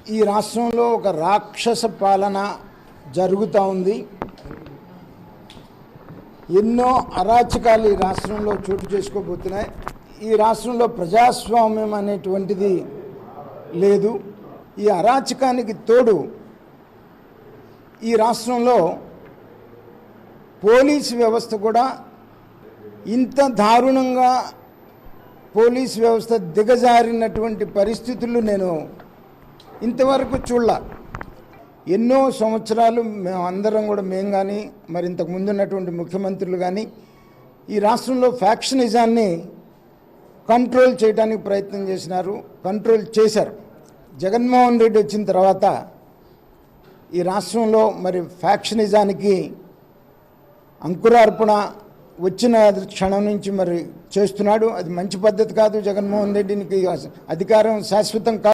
ఈ రాష్ట్రంలో ఒక రాక్షస పాలన జరుగుతూ ఉంది ఎన్నో అరాచకాలు ఈ రాష్ట్రంలో చోటు చేసుకోబోతున్నాయి ఈ రాష్ట్రంలో ప్రజాస్వామ్యం అనేటువంటిది లేదు ఈ అరాచకానికి తోడు ఈ రాష్ట్రంలో పోలీస్ వ్యవస్థ కూడా ఇంత దారుణంగా పోలీస్ వ్యవస్థ దిగజారినటువంటి పరిస్థితులు నేను ఇంతవరకు చూడలా ఎన్నో సంవత్సరాలు మేము అందరం కూడా మేము కానీ మరి ఇంతకు ముందు ఉన్నటువంటి ముఖ్యమంత్రులు కానీ ఈ రాష్ట్రంలో ఫ్యాక్షనిజాన్ని కంట్రోల్ చేయడానికి ప్రయత్నం చేసినారు కంట్రోల్ చేశారు జగన్మోహన్ రెడ్డి వచ్చిన తర్వాత ఈ రాష్ట్రంలో మరి ఫ్యాక్షనిజానికి అంకురార్పణ వచ్చిన క్షణం నుంచి మరి చేస్తున్నాడు అది మంచి పద్ధతి కాదు జగన్మోహన్ రెడ్డికి అధికారం శాశ్వతం కాదు